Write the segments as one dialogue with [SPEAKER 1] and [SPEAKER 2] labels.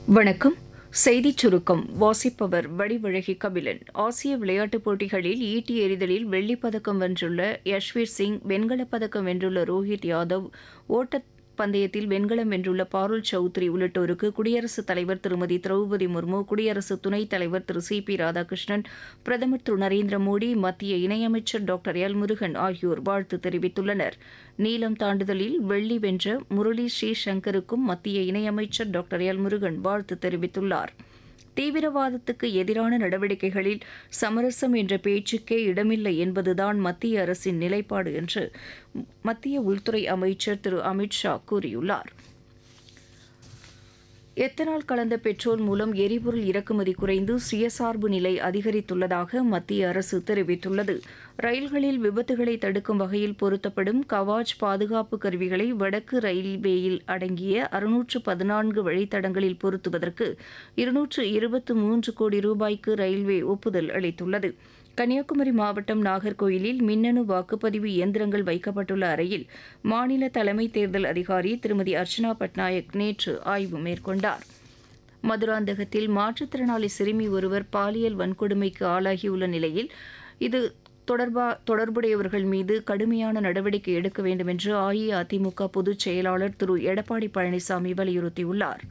[SPEAKER 1] வணக்கம் செய்திச் சுருக்கம் வாசிப்பவர் வடிவழகி கபிலன் ஆசிய விளையாட்டுப் போட்டிகளில் ஈட்டி எறிதலில் வெள்ளிப் பதக்கம் வென்றுள்ள யஷ்வீர் சிங் வெண்கலப் பதக்கம் வென்றுள்ள ரோஹித் யாதவ் ஓட்டப் பந்தயத்தில் வெண்கலம் வென்றுள்ள பாருல் சௌத்ரி உள்ளிட்டோருக்கு குடியரசுத் தலைவர் திருமதி திரௌபதி முர்மு குடியரசு துணைத் தலைவர் திரு சி பி ராதாகிருஷ்ணன் பிரதமர் திரு நரேந்திர மோடி மத்திய இணையமைச்சர் டாக்டர் எல் முருகன் ஆகியோர் வாழ்த்து தெரிவித்துள்ளனர் நீளம் தாண்டுதலில் வெள்ளி வென்ற முரளி ஸ்ரீசங்கருக்கும் மத்திய இணையமைச்சர் டாக்டர் எல் முருகன் வாழ்த்து தெரிவித்துள்ளார் தீவிரவாதத்துக்கு எதிரான நடவடிக்கைகளில் சமரசம் என்ற பேச்சுக்கே இடமில்லை என்பதுதான் மத்திய அரசின் நிலைப்பாடு என்று மத்திய உள்துறை அமைச்சர் திரு அமித் ஷா கூறியுள்ளார் எத்தனால் கலந்த பெட்ரோல் மூலம் எரிபொருள் இறக்குமதி குறைந்து சுயசார்பு நிலை அதிகரித்துள்ளதாக மத்திய அரசு தெரிவித்துள்ளது ரயில்களில் விபத்துகளை தடுக்கும் வகையில் பொருத்தப்படும் கவாச் பாதுகாப்பு கருவிகளை வடக்கு ரயில்வேயில் அடங்கிய அறுநூற்று பதினான்கு வழித்தடங்களில் பொருத்துவதற்கு இருநூற்று இருபத்து மூன்று கோடி ரூபாய்க்கு ரயில்வே ஒப்புதல் அளித்துள்ளது கன்னியாகுமரி மாவட்டம் நாகர்கோயிலில் மின்னணு வாக்குப்பதிவு இயந்திரங்கள் வைக்கப்பட்டுள்ள அறையில் மாநில தலைமை தேர்தல் அதிகாரி திருமதி அர்ச்சனா பட்நாயக் நேற்று ஆய்வு மேற்கொண்டார் மதுராந்தகத்தில் மாற்றுத்திறனாளி சிறுமி ஒருவர் பாலியல் வன்கொடுமைக்கு ஆளாகியுள்ள நிலையில் இது தொடர்பா தொடர்புடையவர்கள் மீது கடுமையான நடவடிக்கை எடுக்க வேண்டும் என்று அஇஅதிமுக பொதுச் செயலாளர் திரு எடப்பாடி பழனிசாமி வலியுறுத்தியுள்ளார்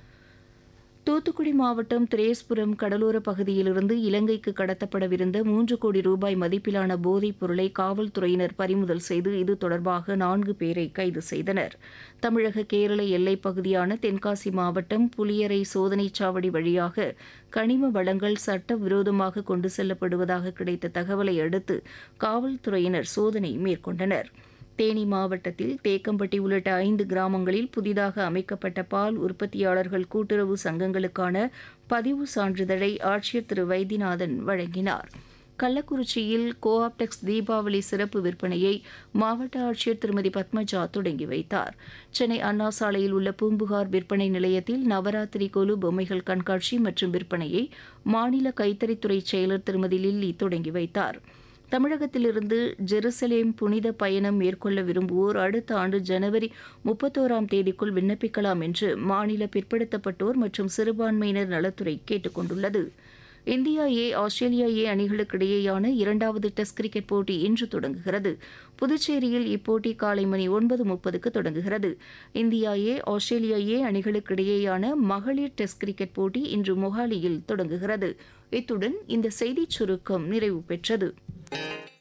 [SPEAKER 1] தூத்துக்குடி மாவட்டம் திரேஸ்புரம் கடலோர பகுதியிலிருந்து இலங்கைக்கு கடத்தப்படவிருந்த மூன்று கோடி ரூபாய் மதிப்பிலான போதைப் பொருளை காவல்துறையினர் பறிமுதல் செய்து இது தொடர்பாக நான்கு பேரை கைது செய்தனர் தமிழக கேரள எல்லைப் பகுதியான தென்காசி மாவட்டம் புலியரை சோதனைச் சாவடி வழியாக கனிம வளங்கள் சட்டவிரோதமாக கொண்டு செல்லப்படுவதாக கிடைத்த தகவலை அடுத்து காவல்துறையினர் சோதனை மேற்கொண்டனா் தேனி மாவட்டத்தில் தேக்கம்பட்டி உள்ளிட்ட ஐந்து கிராமங்களில் புதிதாக அமைக்கப்பட்ட பால் உற்பத்தியாளர்கள் கூட்டுறவு சங்கங்களுக்கான பதிவு சான்றிதழை ஆட்சியர் திரு வைத்தியநாதன் வழங்கினார் கள்ளக்குறிச்சியில் கோஆப்டெக்ஸ் தீபாவளி சிறப்பு விற்பனையை மாவட்ட ஆட்சியர் திருமதி பத்மஜா தொடங்கி வைத்தார் சென்னை அண்ணா சாலையில் உள்ள பூம்புகார் விற்பனை நிலையத்தில் நவராத்திரி கொலு பொம்மைகள் கண்காட்சி மற்றும் விற்பனையை மாநில கைத்தறித்துறை செயலர் திருமதி லில்லி தொடங்கி வைத்தாா் தமிழகத்திலிருந்து ஜெருசலேம் புனித பயணம் மேற்கொள்ள விரும்புவோர் அடுத்த ஆண்டு ஜனவரி முப்பத்தோராம் தேதிக்குள் விண்ணப்பிக்கலாம் என்று மாநில பிற்படுத்தப்பட்டோர் மற்றும் சிறுபான்மையினர் நலத்துறை கேட்டுக் கொண்டுள்ளது இந்தியா ஏ ஆஸ்திரேலியா ஏ அணிகளுக்கிடையேயான இரண்டாவது டெஸ்ட் கிரிக்கெட் போட்டி இன்று தொடங்குகிறது புதுச்சேரியில் இப்போட்டி காலை மணி ஒன்பது முப்பதுக்கு தொடங்குகிறது இந்தியா ஏ ஆஸ்திரேலியா ஏ அணிகளுக்கிடையேயான மகளிர் டெஸ்ட் கிரிக்கெட் போட்டி இன்று மொஹாலியில் தொடங்குகிறது இத்துடன் இந்த செய்திச் சுருக்கம் நிறைவு பெற்றது